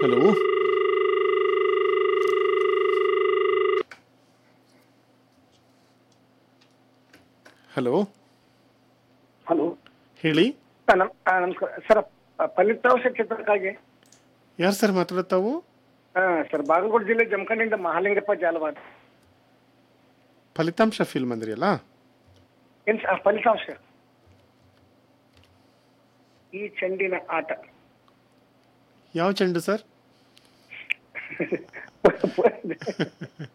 hello hello hello ಹೇಳಿ ನಮ್ ಆ, ನಮಸ್ಕಾರ ಸರ್ ಆ, ಫಲಿತಾಂಶ ಚಿತ್ರಕ್ಕಾಗಿ ಯಾರು ಸರ್ ಮಾತಾಡುತ್ತಾವು ಹಾ ಸರ್ ಬಾಗಲಕೋಟೆ ಜಿಲ್ಲೆ ಜಮಖಂಡಿಯಿಂದ ಮಹಾಲಿಂಗಪ್ಪ ಜಾಲವಾದ ಫಲಿತಾಂಶ ಫಿಲ್ಮ್ ಅಂದ್ರಿ ಅಲ್ಲ ಏನ್ ಸ- ಆ, ಫಲಿತಾಂಶ ಈ ಚೆಂಡಿನ ಆಟ ಯಾವ ಚೆಂಡು ಸರ್